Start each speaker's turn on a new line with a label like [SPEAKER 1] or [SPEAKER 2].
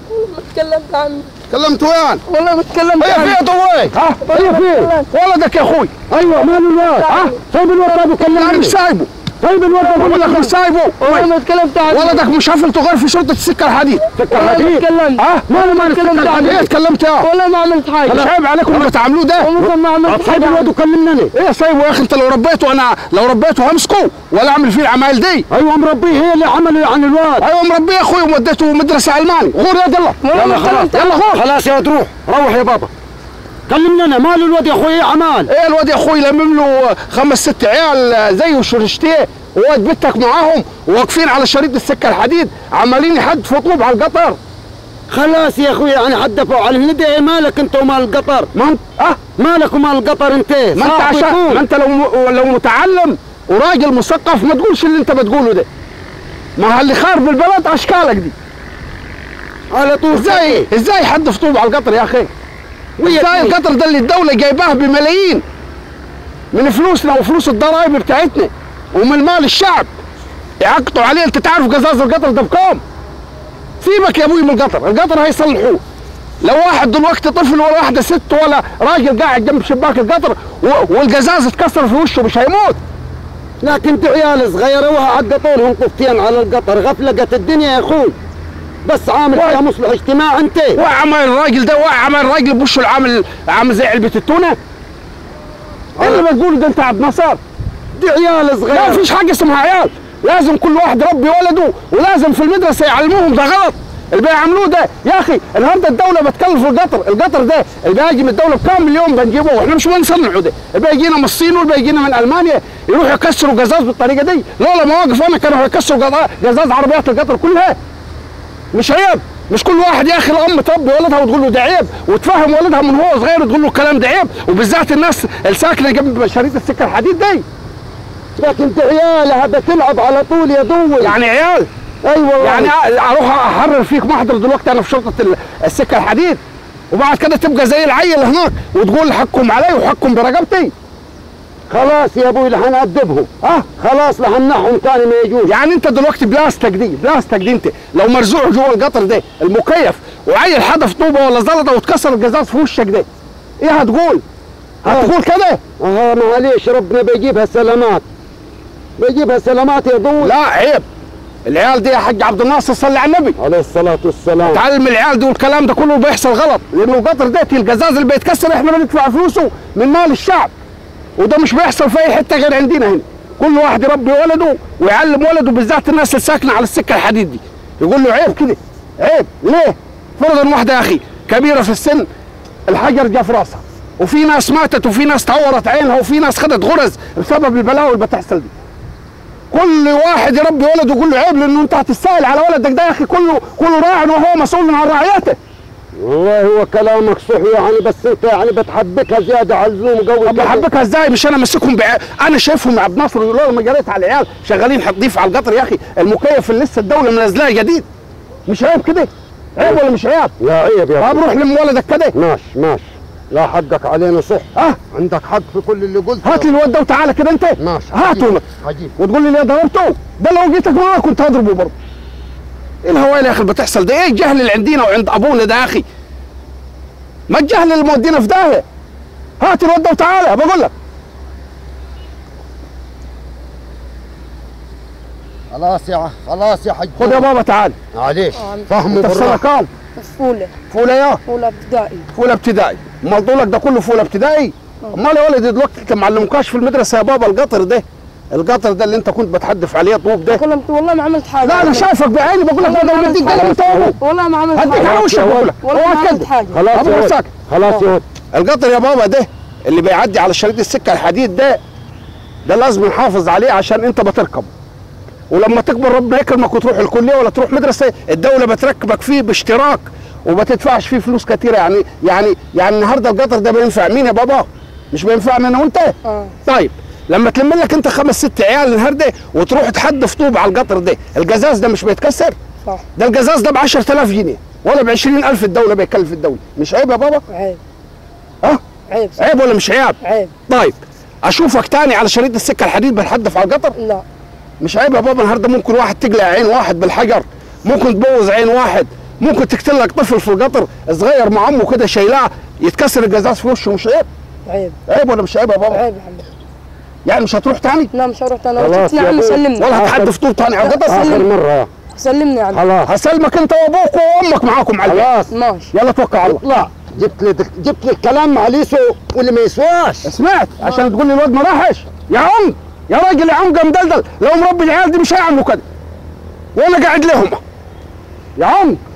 [SPEAKER 1] ما تكلمت عنه
[SPEAKER 2] كلمت وين؟
[SPEAKER 1] والله ما تكلمت
[SPEAKER 2] هي
[SPEAKER 1] عنه
[SPEAKER 2] في طويل ها
[SPEAKER 1] هي فين؟
[SPEAKER 2] ولدك يا اخوي
[SPEAKER 3] ايوه مال الواد
[SPEAKER 2] ها
[SPEAKER 3] طيب الواد طيب
[SPEAKER 2] انا
[SPEAKER 3] كلمني
[SPEAKER 2] مش سايبه
[SPEAKER 3] طيب الواد طيب
[SPEAKER 2] ولدك مش سايبه
[SPEAKER 1] والله ما تكلمت عنه
[SPEAKER 2] ولدك مش حفلته غير في شرطه السكه الحديد
[SPEAKER 1] والله ما تكلمت
[SPEAKER 2] ها
[SPEAKER 3] ماله مال
[SPEAKER 1] تكلمت
[SPEAKER 3] السكة
[SPEAKER 1] عنه.
[SPEAKER 2] ايه اتكلمت يا
[SPEAKER 1] والله ما عملت حاجه
[SPEAKER 2] مش عيب عليكم اللي بتعملوه ده
[SPEAKER 1] والله ما عملت
[SPEAKER 3] طيب الواد
[SPEAKER 1] حاجه
[SPEAKER 3] وكلمني انا
[SPEAKER 2] ايه سايبه يا اخي انت لو ربيته انا لو ربيته همسكه ولا اعمل فيه العمايل دي
[SPEAKER 3] ايوه مربيه هي اللي عمل عن الواد
[SPEAKER 2] ايوه مربيه يا اخوي ووديته مدرسه الماني غور يا يلا
[SPEAKER 1] والله ما
[SPEAKER 3] خلاص
[SPEAKER 1] تكلمت
[SPEAKER 3] يلا
[SPEAKER 1] عنه
[SPEAKER 3] غور خلاص يا واد روح روح يا بابا كلمني انا مال الواد يا اخوي ايه عمال
[SPEAKER 2] ايه الواد يا اخوي لمم له خمس ست عيال زيه وشرشتيه وواد بنتك معاهم واقفين على شريط السكه الحديد عمالين يحدفوا طوب على القطر
[SPEAKER 3] خلاص يا اخوي يعني حدفوا على الندى إيه مالك انت ومال القطر
[SPEAKER 2] ما انت اه
[SPEAKER 3] مالك ومال القطر انت
[SPEAKER 2] ما انت
[SPEAKER 3] صاحب
[SPEAKER 2] عشان
[SPEAKER 3] يكون.
[SPEAKER 2] ما انت لو م- لو متعلم وراجل مثقف ما تقولش اللي انت بتقوله ده ما اللي خارب البلد اشكالك دي
[SPEAKER 3] على طول
[SPEAKER 2] ازاي ازاي حدف طوب على القطر يا اخي
[SPEAKER 3] ويا
[SPEAKER 2] ازاي
[SPEAKER 3] ابني.
[SPEAKER 2] القطر ده اللي الدوله جايباه بملايين من فلوسنا وفلوس الضرائب بتاعتنا ومن مال الشعب يعقدوا عليه انت تعرف قزاز القطر ده بكام سيبك يا ابوي من القطر القطر هيصلحوه لو واحد دلوقتي طفل ولا واحده ست ولا راجل قاعد جنب شباك القطر و- والقزاز اتكسر في وشه مش هيموت
[SPEAKER 3] لكن دي عيال صغيره وعقطوا لهم طفتين على القطر غفلقت الدنيا يا اخوي بس عامل
[SPEAKER 2] واحد.
[SPEAKER 3] فيها مصلح اجتماع انت
[SPEAKER 2] وعمل الراجل ده وعمل الراجل بوشه العامل عامل زي علبه التونه ايه اللي بتقوله ده انت يا عبد النصر
[SPEAKER 3] دي عيال
[SPEAKER 2] لا
[SPEAKER 3] صغيره
[SPEAKER 2] مفيش حاجه اسمها عيال لازم كل واحد يربي ولده ولازم في المدرسه يعلموهم ده غلط اللي بيعملوه ده يا اخي النهارده الدوله بتكلف القطر القطر ده اللي بيجي من الدوله بكام مليون بنجيبه واحنا مش بنصنعه ده اللي بيجينا من الصين واللي بيجينا من المانيا يروحوا يكسروا قزاز بالطريقه دي لولا مواقف انا كانوا يكسروا قضا- قزاز عربيات القطر كلها مش عيب مش كل واحد يا اخي الام تربي ولدها وتقول له ده عيب وتفهم ولدها من هو صغير تقول له الكلام ده عيب وبالذات الناس الساكنه جنب شريط السكه الحديد دي
[SPEAKER 3] لكن دي عيالها بتلعب على طول يا دول
[SPEAKER 2] يعني عيال
[SPEAKER 3] ايوه
[SPEAKER 2] يعني اروح احرر فيك محضر دلوقتي انا في شرطه ال- السكه الحديد وبعد كده تبقى زي العيل هناك وتقول حكم علي وحكم برقبتي
[SPEAKER 3] خلاص يا ابوي لحن ادبهم
[SPEAKER 2] اه
[SPEAKER 3] خلاص لحنحهم تاني ما يجوش
[SPEAKER 2] يعني انت دلوقتي بلاستك دي بلاستك دي انت لو مرزوع جوه القطر ده المكيف وعيل حدف طوبه ولا زلطه واتكسر القزاز في وشك ده ايه هتقول؟ هتقول كده؟
[SPEAKER 3] اه معليش ربنا بيجيبها سلامات بيجيبها سلامات يا دول
[SPEAKER 2] لا عيب العيال دي يا حاج عبد الناصر صلي على النبي
[SPEAKER 3] عليه الصلاة والسلام
[SPEAKER 2] تعلم العيال دي والكلام ده كله بيحصل غلط لانه القطر ده القزاز اللي بيتكسر احنا بندفع فلوسه من مال الشعب وده مش بيحصل في اي حته غير عندنا هنا كل واحد يربي ولده ويعلم ولده بالذات الناس اللي ساكنه على السكه الحديد دي يقول له عيب كده عيب ليه؟ فرضا واحده يا اخي كبيره في السن الحجر جا في راسها وفي ناس ماتت وفي ناس تعورت عينها وفي ناس خدت غرز بسبب البلاوي اللي بتحصل دي كل واحد يربي ولده يقول له عيب لانه انت هتستاهل على ولدك ده يا اخي كله كله راع وهو مسؤول عن رعيته
[SPEAKER 3] والله هو كلامك صح يعني بس انت يعني بتحبكها زيادة على اللزوم قوي
[SPEAKER 2] طب
[SPEAKER 3] كده.
[SPEAKER 2] بحبكها ازاي مش انا ماسكهم بع... انا شايفهم يا عبد الناصر لولا ما جريت على العيال شغالين هتضيف على القطر يا اخي المكيف اللي لسه الدوله منزلاه جديد مش عيب كده عيب ولا مش عيب
[SPEAKER 3] يا عيب يا
[SPEAKER 2] طب
[SPEAKER 3] أخي.
[SPEAKER 2] روح لم ولدك كده
[SPEAKER 3] ماشي ماشي لا حقك علينا صح
[SPEAKER 2] اه
[SPEAKER 3] عندك حق في كل اللي قلته
[SPEAKER 2] هات لي الواد ده وتعالى كده انت
[SPEAKER 3] ماشي
[SPEAKER 2] هاته
[SPEAKER 3] هجيب
[SPEAKER 2] وتقول لي ليه ضربته ده لو جيتك معاه كنت هضربه برضه ايه الهوايه يا اخي اللي بتحصل ده ايه الجهل اللي عندنا وعند ابونا ده يا اخي ما الجهل اللي مودينا في داهيه هات الواد ده وتعالى بقول لك
[SPEAKER 3] خلاص يا خلاص يا حج
[SPEAKER 2] خد يا بابا تعالى
[SPEAKER 3] معلش
[SPEAKER 1] آه.
[SPEAKER 3] فهموا
[SPEAKER 2] انت في سنه
[SPEAKER 3] بالراحة
[SPEAKER 2] كام
[SPEAKER 1] فولة
[SPEAKER 2] فوله يا
[SPEAKER 1] فولة ابتدائي
[SPEAKER 2] فوله ابتدائي امال طولك ده كله فوله ابتدائي امال يا ولدي دلوقتي انت ما علمكاش في المدرسه يا بابا القطر ده القطر ده اللي انت كنت بتحدف عليه طوب ده
[SPEAKER 1] كلمت والله ما عملت حاجة
[SPEAKER 2] لا انا شايفك بعيني بقول لك
[SPEAKER 1] والله
[SPEAKER 2] انا
[SPEAKER 1] ما
[SPEAKER 2] بديك
[SPEAKER 1] عملت
[SPEAKER 2] قلم انت وابوك
[SPEAKER 1] والله ما عملت
[SPEAKER 2] هديك على
[SPEAKER 1] حاجة
[SPEAKER 2] وشك بقول لك
[SPEAKER 1] والله ما عملت حاجة
[SPEAKER 3] خلاص
[SPEAKER 2] أبو
[SPEAKER 3] يا ولد
[SPEAKER 2] مساك.
[SPEAKER 3] خلاص يا ولد
[SPEAKER 2] القطر يا بابا ده اللي بيعدي على شريط السكه الحديد ده ده لازم نحافظ عليه عشان انت بتركب ولما تكبر ربنا يكرمك وتروح الكليه ولا تروح مدرسه الدوله بتركبك فيه باشتراك وما تدفعش فيه فلوس كتيره يعني يعني يعني النهارده القطر ده بينفع مين يا بابا؟ مش بينفعنا انا وانت؟
[SPEAKER 1] اه
[SPEAKER 2] طيب لما تلم لك انت خمس ست عيال النهارده وتروح تحدف طوب على القطر ده الجزاز ده مش بيتكسر؟
[SPEAKER 1] صح
[SPEAKER 2] ده الجزاز ده ب 10000 جنيه ولا ب 20000 الدوله بيكلف الدوله مش عيب يا بابا؟
[SPEAKER 1] عيب
[SPEAKER 2] ها؟
[SPEAKER 1] عيب صح.
[SPEAKER 2] عيب ولا مش عيب؟
[SPEAKER 1] عيب
[SPEAKER 2] طيب اشوفك تاني على شريط السكه الحديد بتحدف على القطر
[SPEAKER 1] لا
[SPEAKER 2] مش عيب يا بابا النهارده ممكن واحد تقلع عين واحد بالحجر ممكن تبوظ عين واحد ممكن تقتل لك طفل في القطر صغير مع امه كده شايلاه يتكسر الجزاز في وشه مش عيب
[SPEAKER 1] عيب
[SPEAKER 2] عيب ولا مش عيب يا بابا
[SPEAKER 1] عيب يا حمد
[SPEAKER 2] يعني مش هتروح تاني
[SPEAKER 1] لا مش هروح تاني
[SPEAKER 3] خلاص
[SPEAKER 1] لو شفت
[SPEAKER 3] يا
[SPEAKER 1] نعم
[SPEAKER 3] أبوي.
[SPEAKER 1] سلمني
[SPEAKER 2] ولا هتحدف طول تاني على القطر
[SPEAKER 3] اخر
[SPEAKER 1] سلم.
[SPEAKER 3] مره
[SPEAKER 1] سلمني يا عم
[SPEAKER 3] خلاص
[SPEAKER 2] هسلمك انت وابوك وامك معاكم على البيت.
[SPEAKER 3] خلاص
[SPEAKER 1] ماشي
[SPEAKER 2] يلا توكل على الله
[SPEAKER 3] اطلع جبت لي جبت لي الكلام مع ليسو واللي ما يسواش
[SPEAKER 2] سمعت عشان تقول لي الواد ما راحش يا عم يا راجل يا عم مدلدل لو مربي العيال دي مش هيعملوا كده وانا قاعد لهم يا عم